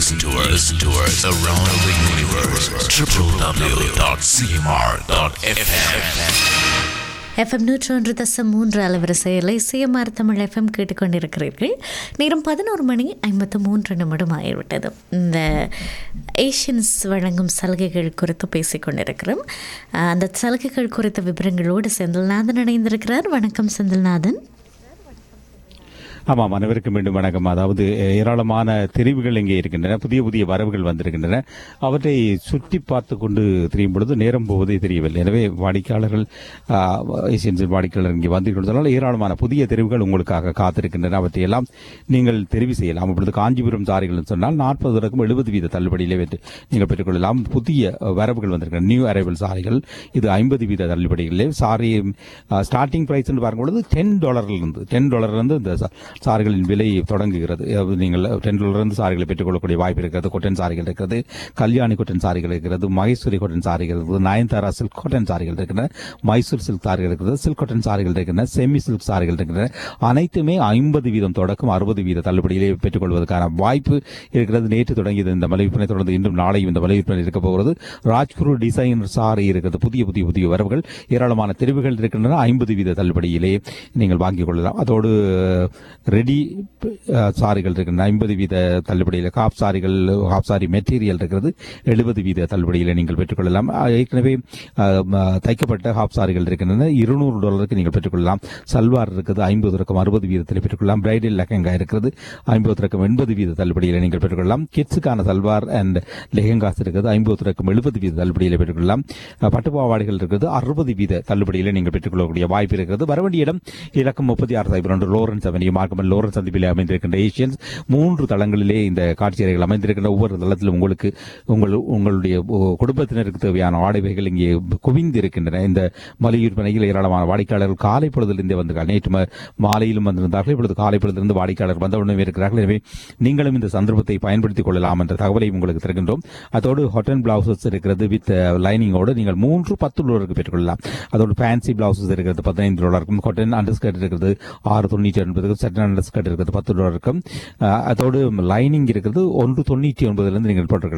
Listen to us, listen to us around the universe. www.cmr.fm. FM நூற்றொன்று தசம் மூன்று அலவரிசையில் CMR Tamil FM கேட்டுக்கொண்டிருக்கிறீர்கள் நேரம் பதினோரு மணி ஐம்பத்து மூன்று நிமிடம் ஆகிவிட்டது இந்த ஏஷியன்ஸ் வழங்கும் சலுகைகள் குறித்து பேசிக்கொண்டிருக்கிறோம் அஹ், அந்த சலுகைகள் குறித்த விவரங்களோடு செந்தில்நாதன் இணைந்திருக்கிறார் வணக்கம் செந்தில்நாதன் ஆமாம் அனைவருக்கும் மீண்டும் வணக்கம் அதாவது ஏராளமான தெரிவுகள் இங்கே இருக்கின்றன புதிய புதிய வரவுகள் வந்திருக்கின்றன அவற்றை சுற்றி பார்த்து கொண்டு திரியும் பொழுது நேரம் போவதே தெரியவில்லை எனவே வாடிக்கையாளர்கள் ஏசியன்ஸ் வாடிக்கையாளர் இங்கே வந்திருக்கிறதால ஏராளமான புதிய தெரிவுகள் உங்களுக்காக காத்திருக்கின்றன அவற்றை எல்லாம் நீங்கள் தெரிவு செய்யலாம் அப்பொழுது காஞ்சிபுரம் சாரிகள் சொன்னால் நாற்பது வரைக்கும் எழுபது வீத தள்ளுபடியிலே வெற்றி நீங்கள் பெற்றுக்கொள்ளலாம் புதிய வரவுகள் வந்திருக்கின்றன நியூ அரைவல் சாரிகள் இது ஐம்பது வீத தள்ளுபடிகளிலே சாரி ஸ்டார்டிங் பிரைஸ் பார்க்கும்பொழுது டென் டாலர்லேருந்து டென் டாலர்லேருந்து இந்த சா- சாரிகளின் விலை தொடங்குகிறது அதாவது நீங்கள் டென் டாலர்லேருந்து சாரிகளை பெற்றுக்கொள்ளக்கூடிய வாய்ப்பு இருக்கிறது கொட்டன் சாரிகள் இருக்கிறது கல்யாணி கொட்டன் சாரிகள் இருக்கிறது மகேஸ்வரி கொட்டன் சாரிகள் இருக்கிறது நயன்தாரா சில்க் கொட்டன் சாரிகள் இருக்கின்றன மைசூர் சில்க் சாரிகள் இருக்கிறது சில்க் கொட்டன் சாரிகள் இருக்கின்றன செமி சில்க் சாரிகள் இருக்கின்றன அனைத்துமே ஐம்பது வீதம் தொடக்கம் அறுபது வீத தள்ளுபடியிலே பெற்றுக்கொள்வதற்கான வாய்ப்பு இருக்கிறது நேற்று தொடங்கியது இந்த மலை விற்பனை தொடர்ந்து இன்றும் நாளையும் இந்த மலை விற்பனை இருக்க போகிறது ராஜ்குரு டிசைன் சாரி இருக்கிறது புதிய புதிய புதிய வரவுகள் ஏராளமான தெரிவுகள் இருக்கின்றன ஐம்பது வீத தள்ளுபடியிலே நீங்கள் வாங்கிக் கொள்ளலாம் அதோடு ரெடி அஹ், சாரிகள் இருக்கின்றன ஐம்பது வீத தள்ளுபடியில் காப் சாரிகள் ஹாப் சாரி மெட்டீரியல் இருக்கிறது எழுபது வீத தள்ளுபடியில் நீங்கள் பெற்றுக்கொள்ளலாம் அஹ், ஏற்கனவே அஹ், ம- தைக்கப்பட்ட ஹாப் சாரிகள் இருக்கின்றன இருநூறு டாலருக்கு நீங்கள் பெற்றுக்கொள்ளலாம் சல்வார் இருக்குது ஐம்பது ரக்கம் அறுபது வீதத்தில் பெற்றுக்கொள்ளலாம் பிரைடல் லெஹங்கா இருக்கிறது ஐம்பது ரக்கம் எண்பது வீத தள்ளுபடியில் நீங்கள் பெற்றுக்கொள்ளலாம் கிட்ஸுக்கான சல்வார் அண்ட் லெஹங்காஸ் இருக்கிறது ஐம்பது ரக்கம் எழுபது வீத தள்ளுபடியில் பெற்றுக்கொள்ளலாம் அஹ், பட்டுப்பாவாடைகள் இருக்கிறது அறுபது வீத தள்ளுபடியில் நீங்கள் பெற்றுக்கொள்ளக்கூடிய வாய்ப்பு இருக்கிறது வர வேண்டிய இடம் இலக்கம் முப்பத்தி ஆறு சைபர் ஒன்று லோரன்ஸ் அவென்யூ மார்க்கமன் லோரன்ஸ் சந்திப்பிலே அமைந்திருக்கின்ற ஏஷியன்ஸ் மூன்று தளங்களிலே இந்த காட்சி அறைகள் அமைந்திருக்கின்ற ஒவ்வொரு தளத்திலும் உங்களுக்கு உங்கள் உங்களுடைய ஒ- குடும்பத்தினருக்கு தேவையான ஆடைவைகள் இங்கே குவிந்து இருக்கின்றன இந்த மலிவு விற்பனையில் ஏராளமான வாடிக்கையாளர்கள் காலை பொழுதிலிருந்தே வந்தார்கள் நேற்று ம- மாலையிலும் வந்திருந்தார்கள் இப்பொழுது காலை பொழுதிலிருந்து வாடிக்கையாளர் வந்தவுடனே இருக்கிறார்கள் எனவே நீங்களும் இந்த சந்தர்ப்பத்தை பயன்படுத்திக் கொள்ளலாம் என்ற தகவலை உங்களுக்கு தருகின்றோம் அதோடு ஹாட்டன் பிளவுசஸ் இருக்கிறது வித் லைனிங்கோடு நீங்கள் மூன்று பத்து டாலருக்கு பெற்றுக்கொள்ளலாம் அதோடு ஃபேன்சி பிளவுசஸ் இருக்கிறது பதினைந்து டாலருக்கும் காட்டன் அண்டர் ஸ்கர்ட் இருக்கிறது ஆறு தொண்ணூற்றி ஒன்பதுக்கு செட்டன் அண்டர் ஸ்கர்ட் இருக்கிறது பத்து டாலருக்கும் அஹ், அதோடு லைனிங் இருக்கிறது ஒன்று தொண்ணூற்றி ஒன்பதுலேருந்து நீங்கள் போட்டிருக்கலாம்